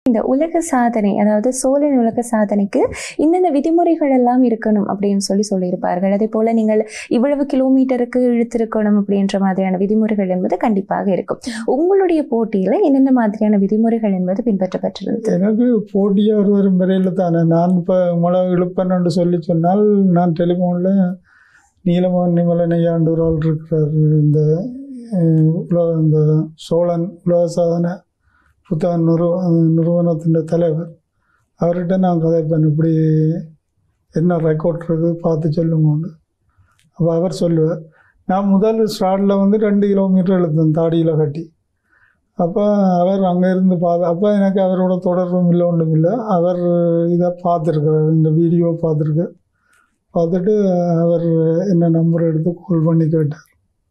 இந்த உலக சாதனை அதாவது சோழன் உலக சாதனைக்கு இந்தந்த விதிமுறைகள் எல்லாம் இருக்கணும் அப்படின்னு சொல்லி சொல்லியிருப்பார்கள் அதே போல நீங்கள் இவ்வளவு கிலோமீட்டருக்கு இழுத்திருக்கணும் அப்படின்ற மாதிரியான விதிமுறைகள் என்பது கண்டிப்பாக இருக்கும் உங்களுடைய போட்டியில என்னென்ன மாதிரியான விதிமுறைகள் என்பது பின்பற்றப்பட்டிருந்தது எனக்கு போட்டியாக வரும் வரையில் தானே நான் இப்போ மழை இழுப்பேன்னு சொல்லி சொன்னால் நான் டெலிஃபோனில் நீலமோகன் நிமலனையாண்டு ஒரு ஆள் இருக்கிறார் இந்த அஹ், உலக இந்த சோழன் உலக சாதனை புத்தக நிறுவ நிறுவனத்தின் தலைவர் அவர்கிட்ட நான் கதைப்பேன் இப்படி என்ன ரெக்கார்ட் இருக்குது பார்த்து சொல்லுங்கன்னு அப்போ அவர் சொல்லுவார் நான் முதல் ஸ்டார்டில் வந்து ரெண்டு கிலோமீட்டர் எழுத்தேன் தாடியில் கட்டி அப்போ அவர் அங்கே இருந்து பார்த்து அப்போ எனக்கு அவரோட தொடர்பும் இல்லை ஒன்றும் இல்லை அவர் இதை பார்த்துருக்கார் இந்த வீடியோ பார்த்துருக்கு பார்த்துட்டு அவர் என்ன நம்பர் எடுத்து கால் பண்ணி கேட்டார்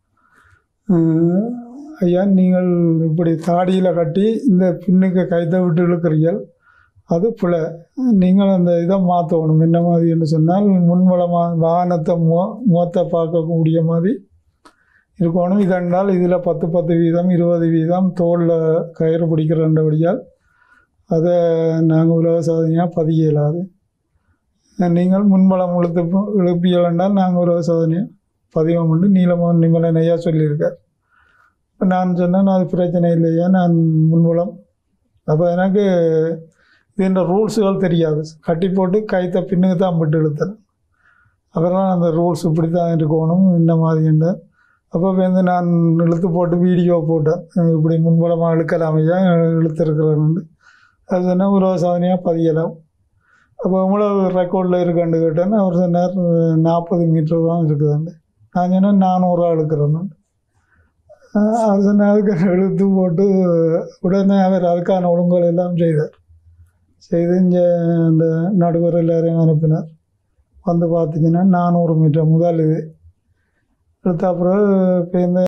அஹ், ஐயா நீங்கள் இப்படி தாடியில் கட்டி இந்த பின்னுக்கு கைத்தை விட்டு இழுக்கிறீர்கள் அது பிழை நீங்கள் அந்த இதை மாற்றணும் என்ன மாதிரின்னு சொன்னால் முன்வளமாக வாகனத்தை மோ முகத்தை பார்க்கக்கூடிய மாதிரி இருக்கணும் இதென்றால் இதில் பத்து பத்து வீதம் இருபது வீதம் தோளில் கயிறு பிடிக்கிறபடியால் அதை நாங்கள் உலக சாதனையாக பதிய இயலாது நீங்கள் முன்பலம் இழுத்து இழுப்பியல் என்றால் நாங்கள் உலக சாதனையாக பதிவம் உண்டு நீளமோகன் நிமலனையா சொல்லியிருக்கார் இப்ப நான் சொன்னேன் அது பிரச்சனை இல்லையா நான் முன்பலம் அப்போ எனக்கு இதுன்ற ரூல்ஸுகள் தெரியாது கட்டி போட்டு கைத்தை பின்னுக்கு தான் விட்டு இழுத்தேன் அப்புறம் அந்த ரூல்ஸ் இப்படி தான் இருக்கணும் இந்த மாதிரி அப்போ வந்து நான் இழுத்து போட்டு வீடியோ போட்டேன் அஹ் இப்படி முன்பலமாக இழுக்கலாமையா இழுத்துருக்குறேன்னு அது சொன்னால் உலக சாதனையாக பதியலாம் அப்போ இவ்வளவு ரெக்கார்டில் இருக்கான்னு கேட்டேன்னு அவர் சொன்னார் நாற்பது மீட்டர் தான் இருக்குதாண்டு நான் சொன்னேன் நானூறுரூவா இழுக்கிறேன்னு அஹ் அவர் சொன்ன அதுக்கு இழுத்து போட்டு உடனே அவர் அதுக்கான ஒழுங்குகள் எல்லாம் செய்தார் செய்து இங்கே அந்த நடுவர் எல்லாரையும் அனுப்பினார் வந்து பார்த்திங்கன்னா நானூறு மீட்டர் முதல் இது எடுத்த அப்புறம் இப்போ இந்த